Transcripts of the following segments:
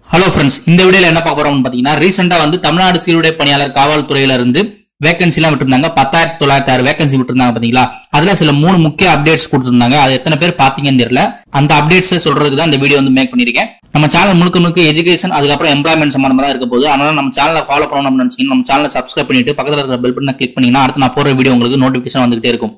hello friends இந்த வீடியோல என்ன பார்க்க போறோம்னு பாத்தீங்கன்னா ரீசெண்டா வந்து தமிழ்நாடு சீருடை பணியாளர் காவல்துறையில இருந்து வேகன்சி எல்லாம் விட்டுருந்தாங்க பத்தாயிரத்தி தொள்ளாயிரத்தி ஆறு வேகன்சி விட்டுருந்தாங்க பாத்தீங்களா அதுல சில மூணு முக்கிய அப்டேட்ஸ் கொடுத்திருந்தாங்க அது எத்தனை பேர் பாத்தீங்கன்னு தெரியல அந்த அப்டேட்ஸ் சொல்றதுக்கு தான் இந்த வீடியோ வந்து மேக் பண்ணிருக்கேன் நம்ம சேனல் முழுக்க முழுக்க எஜுகேஷன் அதுக்கப்புறம் எம்ப்ளாய்மெண்ட் சம்பந்தமா தான் இருக்க போகுது அதனால நம்ம சேனலை ஃபாலோ பண்ணணும் அப்படின்னு நினைச்சீங்கன்னா நம்ம சேனலை சப்ஸ்கிரைப் பண்ணிட்டு பக்கத்துல இருக்கிற பெல் பட்டனை கிளிக் பண்ணீங்கன்னா அடுத்து நான் போற வீடியோ உங்களுக்கு நோட்டிபிகேஷன் வந்துகிட்டே இருக்கும்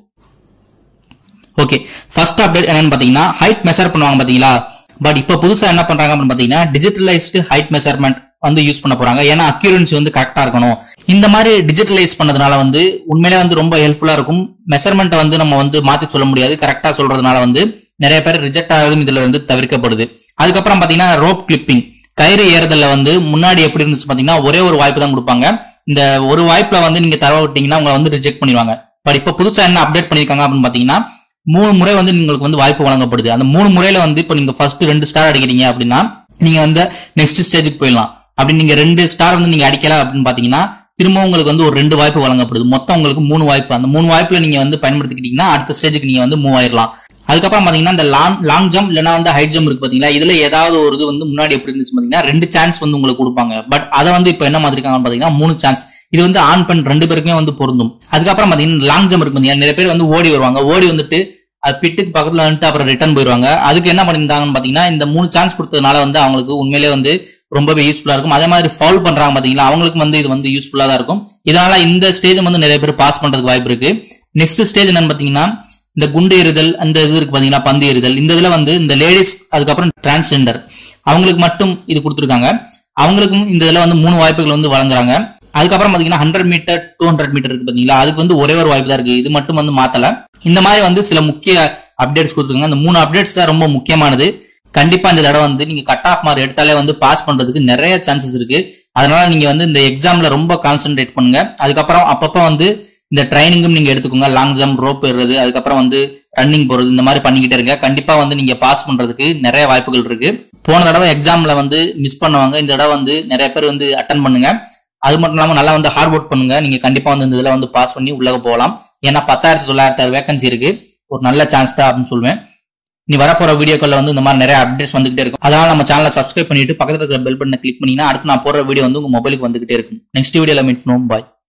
ஓகே ஃபர்ஸ்ட் அப்டேட் என்னன்னு பாத்தீங்கன்னா ஹைட் மெஷர் பண்ணுவாங்க பாத்தீங்களா பட் இப்போ புதுசா என்ன பண்றாங்க அப்படின்னு பாத்தீங்கன்னா டிஜிட்டலைஸ்டு ஹைட் மெஷர்மெண்ட் வந்து யூஸ் பண்ண போறாங்க ஏன்னா அக்யூரன்சி வந்து கரெக்டா இருக்கணும் இந்த மாதிரி டிஜிட்டலைஸ் பண்ணதுனால வந்து உண்மையிலே வந்து ரொம்ப ஹெல்ப்ஃபுல்லா இருக்கும் மெஷர்மெண்ட்டை வந்து நம்ம வந்து மாத்தி சொல்ல முடியாது கரெக்டா சொல்றதுனால வந்து நிறைய பேர் ரிஜெக்ட் ஆகுதும் இதுல வந்து தவிர்க்கப்படுது அதுக்கப்புறம் பாத்தீங்கன்னா ரோப் கிளிப்பிங் கயிறு ஏறுதல்ல வந்து முன்னாடி எப்படி இருந்துச்சு பாத்தீங்கன்னா ஒரே ஒரு வாய்ப்பு தான் கொடுப்பாங்க இந்த ஒரு வாய்ப்புல வந்து நீங்க தர விட்டீங்கன்னா உங்களை வந்து ரிஜெக்ட் பண்ணிடுவாங்க பட் இப்போ புதுசா என்ன அப்டேட் பண்ணிருக்காங்க அப்படின்னு பாத்தீங்கன்னா மூணு முறை வந்து உங்களுக்கு வந்து வாய்ப்பு வழங்கப்படுது அந்த மூணு முறையில வந்து இப்போ நீங்க ஃபர்ஸ்ட் ரெண்டு ஸ்டார் அடிக்கிறீங்க அப்படின்னா நீங்க வந்து நெக்ஸ்ட் ஸ்டேஜுக்கு போயிடலாம் அப்படி நீங்க ரெண்டு ஸ்டார் வந்து நீங்க அடிக்கல அப்படின்னு பாத்தீங்கன்னா திரும்ப உங்களுக்கு வந்து ஒரு ரெண்டு வாய்ப்பு வழங்கப்படுது மொத்தம் உங்களுக்கு மூணு வாய்ப்பு அந்த மூணு வாய்ப்புல நீங்க வந்து பயன்படுத்திக்கிட்டீங்கன்னா அடுத்த ஸ்டேஜுக்கு நீங்க வந்து மூவ் ஆயிடலாம் அதுக்கப்புறம் பாத்தீங்கன்னா இந்த லாங் லாங் ஜம்ப் இல்லைன்னா வந்து ஹை ஜம்ப் இருக்கு பாத்தீங்களா இதுல ஏதாவது ஒரு இது வந்து முன்னாடி எப்படி இருந்துச்சு பாத்தீங்கன்னா ரெண்டு சான்ஸ் வந்து உங்களுக்கு கொடுப்பாங்க பட் அதை வந்து இப்போ என்ன மாதிரி இருக்காங்கன்னு பாத்தீங்கன்னா மூணு சான்ஸ் இது வந்து ஆன் பெண் ரெண்டு பேருக்குமே வந்து பொருந்தும் அதுக்கப்புறம் பாத்தீங்கன்னா லாங் ஜம்ப் இருக்கு பாத்தீங்கன்னா நிறைய பேர் வந்து ஓடி வருவாங்க ஓடி வந்துட்டு அது பிட்டுக்கு பக்கத்துல வந்துட்டு அப்புறம் ரிட்டர்ன் போயிடுவாங்க அதுக்கு என்ன பண்ணியிருந்தாங்கன்னு பாத்தீங்கன்னா இந்த மூணு சான்ஸ் கொடுத்ததுனால வந்து அவங்களுக்கு உண்மையிலே வந்து ரொம்பவே யூஸ்ஃபுல்லா இருக்கும் அதே மாதிரி ஃபால் பண்றாங்க பாத்தீங்களா அவங்களுக்கு வந்து இது வந்து யூஸ்ஃபுல்லா தான் இருக்கும் இதனால இந்த ஸ்டேஜ் வந்து நிறைய பேர் பாஸ் பண்றதுக்கு வாய்ப்பு இருக்கு நெக்ஸ்ட் ஸ்டேஜ் என்னன்னு பாத்தீங்கன்னா இந்த குண்டு எறிதல் அந்த இது இருக்கு பாத்தீங்கன்னா பந்து எறிதல் இந்த இதுல வந்து இந்த லேடிஸ் அதுக்கப்புறம் டிரான்ஸ்ஜெண்டர் அவங்களுக்கு மட்டும் இது கொடுத்துருக்காங்க அவங்களுக்கும் இந்த இதுல வந்து மூணு வாய்ப்புகள் வந்து வழங்குறாங்க அதுக்கப்புறம் பாத்தீங்கன்னா hundred metre two hundred metre இருக்கு பாத்தீங்களா அதுக்கு வந்து ஒரே ஒரு வாய்ப்பு தான் இருக்கு இது மட்டும் வந்து மாத்தல இந்த மாதிரி வந்து சில முக்கிய அப்டேட்ஸ் கொடுத்துருக்காங்க அந்த மூணு அப்டேட்ஸ் தான் ரொம்ப முக்கியமானது கண்டிப்பா இந்த தடவை வந்து நீங்க கட் ஆஃப் மார்க் எடுத்தாலே வந்து பாஸ் பண்றதுக்கு நிறைய சான்சஸ் இருக்கு அதனால நீங்க வந்து இந்த எக்ஸாம்ல ரொம்ப கான்சென்ட்ரேட் பண்ணுங்க அதுக்கப்புறம் அப்பப்ப வந்து இந்த ட்ரைனிங்கும் நீங்க எடுத்துக்கோங்க லாங் ஜம்ப் ரோப் ஏறுறது அதுக்கப்புறம் வந்து ரன்னிங் போறது இந்த மாதிரி பண்ணிக்கிட்டே இருங்க கண்டிப்பா வந்து நீங்க பாஸ் பண்றதுக்கு நிறைய வாய்ப்புகள் இருக்கு போன தடவை எக்ஸாம்ல வந்து மிஸ் பண்ணுவாங்க இந்த தடவை வந்து நிறைய பேர் வந்து அட்டன் பண்ணுங்க அது மட்டும் இல்லாம நல்லா வந்து ஹார்ட் ஒர்க் பண்ணுங்க நீங்க கண்டிப்பா வந்து இந்த இதுல வந்து பாஸ் பண்ணி உள்ள போகலாம் ஏன்னா பத்தாயிரத்தி தொள்ளாயிரத்தி ஆறு வேகன்சி இருக்கு ஒரு நல்ல சான்ஸ் தான் அப்படின்னு சொல்லுவேன் நீ வரப்போற வீடியோக்கள்ல வந்து இந்த மாதிரி நிறைய அப்டேட்ஸ் வந்துகிட்டே இருக்கும் அதனால நம்ம சேனலை சப்ஸ்கிரைப் பண்ணிட்டு பக்கத்துல இருக்கிற பெல் பட்டனை கிளிக் பண்ணீங்கன்னா அடுத்து நான் போடுற வீடியோ வந்து உங்க மொபைலுக்கு வந்துகிட்டே இருக்கும் நெக்ஸ்ட் வீடியோல மீட் பண்ணுவோம் பாய்